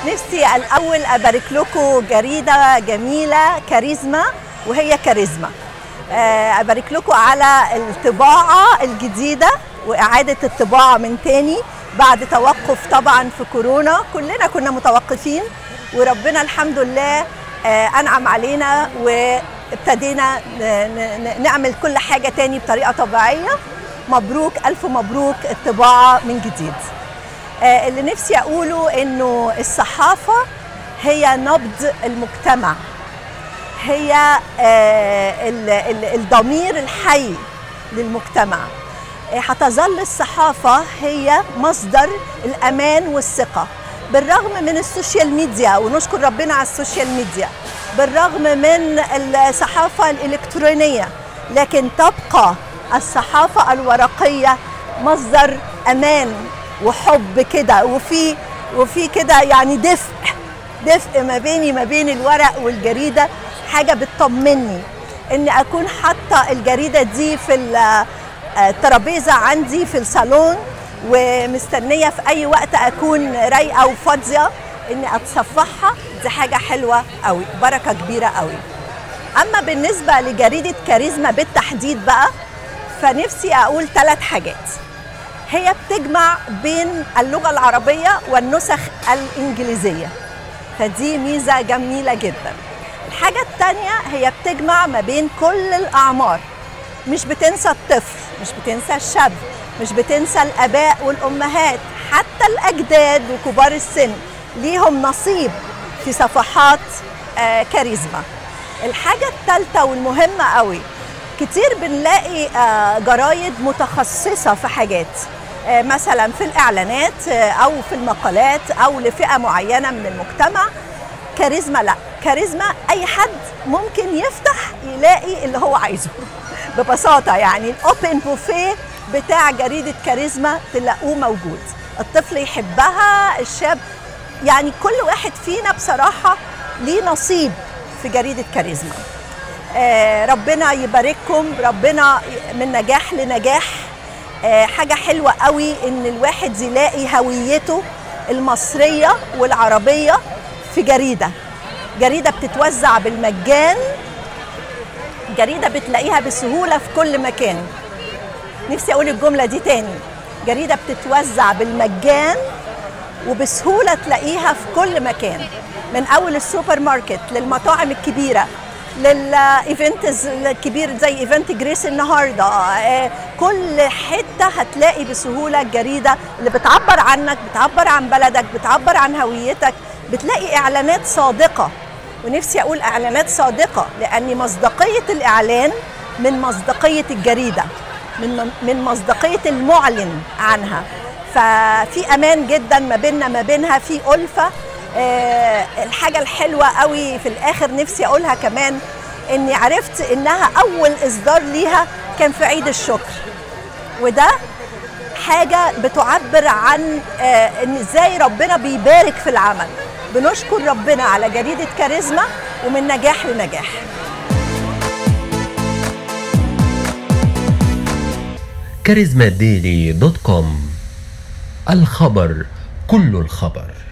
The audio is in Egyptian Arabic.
نفسي الاول ابارك لكم جريده جميله كاريزما وهي كاريزما آه، ابارك لكم على الطباعه الجديده واعاده الطباعه من تاني بعد توقف طبعا في كورونا كلنا كنا متوقفين وربنا الحمد لله آه، انعم علينا وابتدينا ن- ن- نعمل كل حاجه تاني بطريقه طبيعيه مبروك الف مبروك الطباعه من جديد آه، اللي نفسي اقوله انه الصحافه هي نبض المجتمع هي آه، ال- ال- الضمير الحي للمجتمع آه، هتظل الصحافة هي مصدر الأمان والثقة بالرغم من السوشيال ميديا ونشكر ربنا على السوشيال ميديا بالرغم من الصحافة الإلكترونية لكن تبقى الصحافة الورقية مصدر أمان وحب كده وفي وفي كده يعني دفء دفء ما بيني ما بين الورق والجريده حاجه بتطمني اني اكون حاطه الجريده دي في ال- آه، الترابيزه عندي في الصالون ومستنيه في اي وقت اكون رايقه وفاضيه اني اتصفحها دي حاجه حلوه قوي بركه كبيره قوي اما بالنسبه لجريده كاريزما بالتحديد بقى فنفسي اقول ثلاث حاجات هي بتجمع بين اللغه العربيه والنسخ الانجليزيه فدي ميزه جميله جدا الحاجه الثانيه هي بتجمع ما بين كل الاعمار مش بتنسى الطفل مش بتنسى الشاب مش بتنسى الاباء والامهات حتى الاجداد وكبار السن ليهم نصيب في صفحات آه كاريزما الحاجه الثالثه والمهمه قوي كتير بنلاقي آه، جرايد متخصصة في حاجات آه، مثلا في الإعلانات آه، أو في المقالات أو لفئة معينة من المجتمع كاريزما لا كاريزما أي حد ممكن يفتح يلاقي اللي هو عايزه ببساطة يعني الأوبن بوفيه بتاع جريدة كاريزما تلاقوه موجود الطفل يحبها الشاب يعني كل واحد فينا بصراحة ليه نصيب في جريدة كاريزما آه، ربنا يبارككم ربنا من نجاح لنجاح آه، حاجة حلوة قوي ان الواحد يلاقي هويته المصرية والعربية في جريدة جريدة بتتوزع بالمجان جريدة بتلاقيها بسهولة في كل مكان نفسي اقول الجملة دي تاني جريدة بتتوزع بالمجان وبسهوله تلاقيها في كل مكان من اول السوبر ماركت للمطاعم الكبيره للايفنتز الكبير زي ايفنت جريس النهارده آه، كل حته هتلاقي بسهوله الجريده اللي بتعبر عنك بتعبر عن بلدك بتعبر عن هويتك بتلاقي اعلانات صادقه ونفسي اقول اعلانات صادقه لان مصداقيه الاعلان من مصداقيه الجريده من من مصداقيه المعلن عنها ففي امان جدا ما بيننا ما بينها في الفه آه، الحاجه الحلوه قوي في الاخر نفسي اقولها كمان اني عرفت انها اول اصدار ليها كان في عيد الشكر وده حاجه بتعبر عن آه، ان ازاي ربنا بيبارك في العمل بنشكر ربنا على جريده كاريزما ومن نجاح لنجاح كاريزما ديلي دوت كوم الخبر كل الخبر